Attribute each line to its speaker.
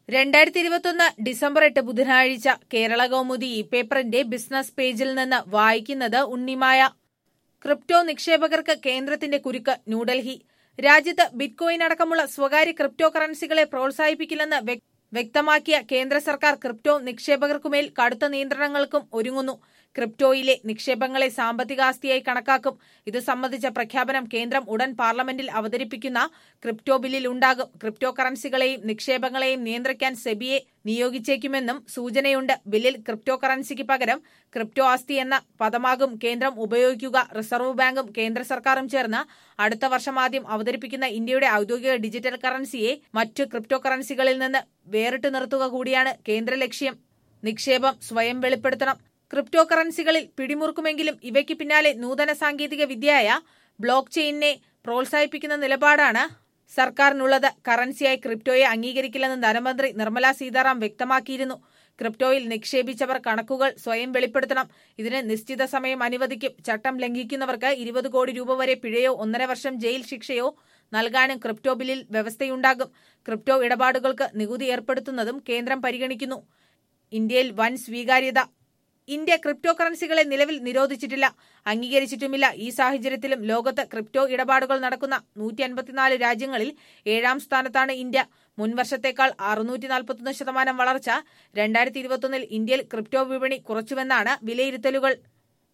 Speaker 1: രണ്ടായിരത്തി ഇരുപത്തൊന്ന് ഡിസംബർ എട്ട് ബുധനാഴ്ച കേരള കൗമുദി ഈ പേപ്പറിന്റെ ബിസിനസ് പേജിൽ നിന്ന് വായിക്കുന്നത് ഉണ്ണിമായ ക്രിപ്റ്റോ നിക്ഷേപകർക്ക് കേന്ദ്രത്തിന്റെ കുരുക്ക് ന്യൂഡൽഹി രാജ്യത്ത് ബിറ്റ്കോയിൻ അടക്കമുള്ള സ്വകാര്യ ക്രിപ്റ്റോ കറൻസികളെ പ്രോത്സാഹിപ്പിക്കില്ലെന്ന് വ്യക്- വ്യക്തമാക്കിയ കേന്ദ്ര സർക്കാർ ക്രിപ്റ്റോ നിക്ഷേപകർക്കുമേൽ കടുത്ത നിയന്ത്രണങ്ങൾക്കും ഒരുങ്ങുന്നു ക്രിപ്റ്റോയിലെ നിക്ഷേപങ്ങളെ സാമ്പത്തികാസ്തിയായി കണക്കാക്കും ഇത് സംബന്ധിച്ച പ്രഖ്യാപനം കേന്ദ്രം ഉടൻ പാർലമെന്റിൽ അവതരിപ്പിക്കുന്ന ക്രിപ്റ്റോ ബില്ലിൽ ഉണ്ടാകും ക്രിപ്റ്റോ കറൻസികളെയും നിക്ഷേപങ്ങളെയും നിയന്ത്രിക്കാൻ സെബിയെ നിയോഗിച്ചേക്കുമെന്നും സൂചനയുണ്ട് ബില്ലിൽ ക്രിപ്റ്റോ കറൻസിക്ക് പകരം ക്രിപ്റ്റോ ആസ്തി എന്ന പദമാകും കേന്ദ്രം ഉപയോഗിക്കുക റിസർവ് ബാങ്കും കേന്ദ്ര സർക്കാരും ചേർന്ന് അടുത്ത വർഷം ആദ്യം അവതരിപ്പിക്കുന്ന ഇന്ത്യയുടെ ഔദ്യോഗിക ഡിജിറ്റൽ കറൻസിയെ മറ്റു ക്രിപ്റ്റോ കറൻസികളിൽ നിന്ന് വേറിട്ട് നിർത്തുക കൂടിയാണ് കേന്ദ്ര ലക്ഷ്യം നിക്ഷേപം സ്വയം വെളിപ്പെടുത്തണം ക്രിപ്റ്റോ കറൻസികളിൽ പിടിമുറുക്കുമെങ്കിലും ഇവയ്ക്ക് പിന്നാലെ നൂതന സാങ്കേതിക വിദ്യയായ ബ്ലോക്ക് ചെയിനിനെ പ്രോത്സാഹിപ്പിക്കുന്ന നിലപാടാണ് സർക്കാരിനുള്ളത് കറൻസിയായി ക്രിപ്റ്റോയെ അംഗീകരിക്കില്ലെന്ന് ധനമന്ത്രി നിർമ്മല സീതാറാം വ്യക്തമാക്കിയിരുന്നു ക്രിപ്റ്റോയിൽ നിക്ഷേപിച്ചവർ കണക്കുകൾ സ്വയം വെളിപ്പെടുത്തണം ഇതിന് നിശ്ചിത സമയം അനുവദിക്കും ചട്ടം ലംഘിക്കുന്നവർക്ക് ഇരുപത് കോടി രൂപ വരെ പിഴയോ ഒന്നര വർഷം ജയിൽ ശിക്ഷയോ നൽകാനും ക്രിപ്റ്റോ ബില്ലിൽ വ്യവസ്ഥയുണ്ടാകും ക്രിപ്റ്റോ ഇടപാടുകൾക്ക് നികുതി ഏർപ്പെടുത്തുന്നതും കേന്ദ്രം പരിഗണിക്കുന്നു ഇന്ത്യയിൽ വൻ സ്വീകാര്യത ഇന്ത്യ ക്രിപ്റ്റോ കറൻസികളെ നിലവിൽ നിരോധിച്ചിട്ടില്ല അംഗീകരിച്ചിട്ടുമില്ല ഈ സാഹചര്യത്തിലും ലോകത്ത് ക്രിപ്റ്റോ ഇടപാടുകൾ നടക്കുന്ന നൂറ്റി അൻപത്തിനാല് രാജ്യങ്ങളിൽ ഏഴാം സ്ഥാനത്താണ് ഇന്ത്യ മുൻ വർഷത്തേക്കാൾ അറുന്നൂറ്റി നാൽപ്പത്തൊന്ന് ശതമാനം വളർച്ച രണ്ടായിരത്തി ഇരുപത്തൊന്നിൽ ഇന്ത്യയിൽ ക്രിപ്റ്റോ വിപണി കുറച്ചുവെന്നാണ് വിലയിരുത്തലുകൾ